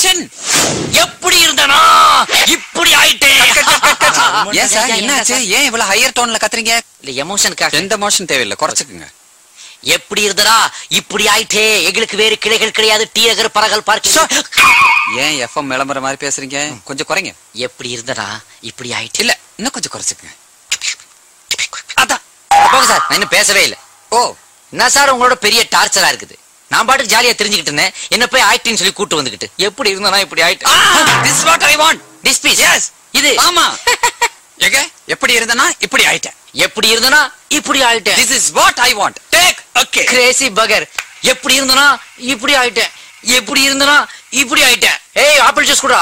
action எப்படி இருந்தனா இப்படி ஆயிட்டேன் ஏன் சார் என்னாச்சு ஏன் இவ்வளவு ஹையர் டோன்ல கத்துறீங்க இல்ல எமோஷனுக்காக எந்த மோஷன் தேவையில்லை குறைச்சுக்குங்க எப்படி இருந்தனா இப்படி ஆயிட்டே எங்களுக்கு வேறு கிளைகள் கிடையாது டி நகர் பரகல் பார்க்க ஏன் எஃப்எம் விளம்பர மாதிரி பேசுறீங்க கொஞ்சம் குறைங்க எப்படி இருந்தனா இப்படி ஆயிட்டே இல்ல இன்னும் கொஞ்சம் குறைச்சுக்குங்க அதான் போங்க சார் நான் இன்னும் பேசவே இல்ல ஓ என்ன சார் உங்களோட பெரிய டார்ச்சரா இருக்குது நான் பாட்டுக்கு ஜாலியா தெரிஞ்சுக்கிட்டு இருந்தேன் என்ன போய் ஆயிட்டின்னு சொல்லி கூட்டு வந்துகிட்டு எப்படி இருந்தனா இப்படி ஆயிட்டு this what I want this piece yes இது ஆமா எங்க எப்படி இருந்தனா இப்படி ஆயிட்டேன் எப்படி இருந்தனா இப்படி ஆயிட்டேன் this is what I want take okay crazy பகர் எப்படி இருந்தனா இப்படி ஆயிட்டேன் எப்படி இருந்தனா இப்படி ஆயிட்டேன் ஏய் ஆப்பிள் ஜூஸ் குடா